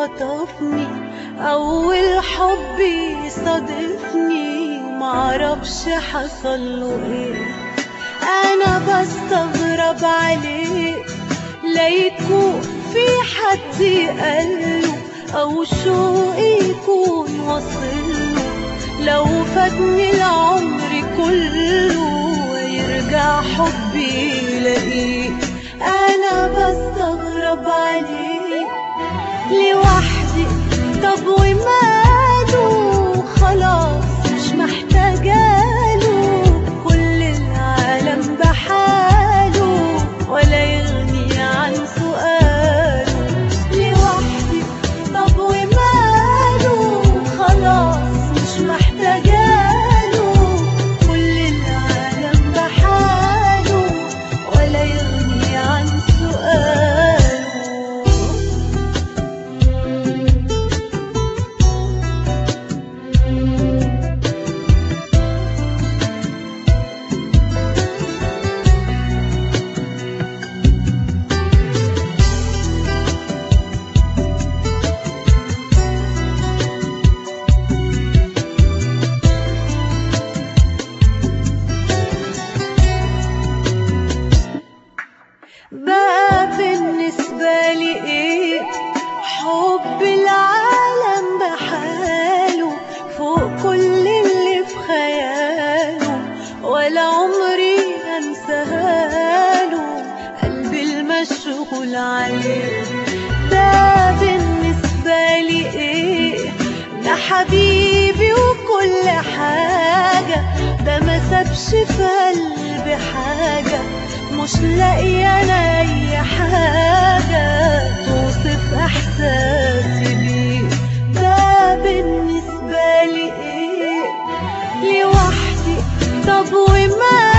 خطفني أول حب صادفني معرفش حصله ايه أنا بستغرب عليه لا يكون في حد قاله أو شوق يكون وصله لو فاتني العمر كله ويرجع حبي يلاقيه أنا بستغرب عليه لوحدي طب وماله خلاص مش محتاجاله كل العالم بحاله ولا يغني عن سؤاله لوحدي طب وماله خلاص مش محتاجاله كل العالم بحاله ولا يغني عن سؤاله بقى بالنسبة لي ايه حب العالم بحاله فوق كل اللي في خياله ولا عمري انساهاله قلبي المشغول عليه ده بالنسبة لي ايه ده حبيبي وكل حاجة ده ما سابش في قلبي حاجة مش لاقية أنا أي حاجة توصف إحساسي بيه ده بالنسبة لي إيه لوحدي طب وما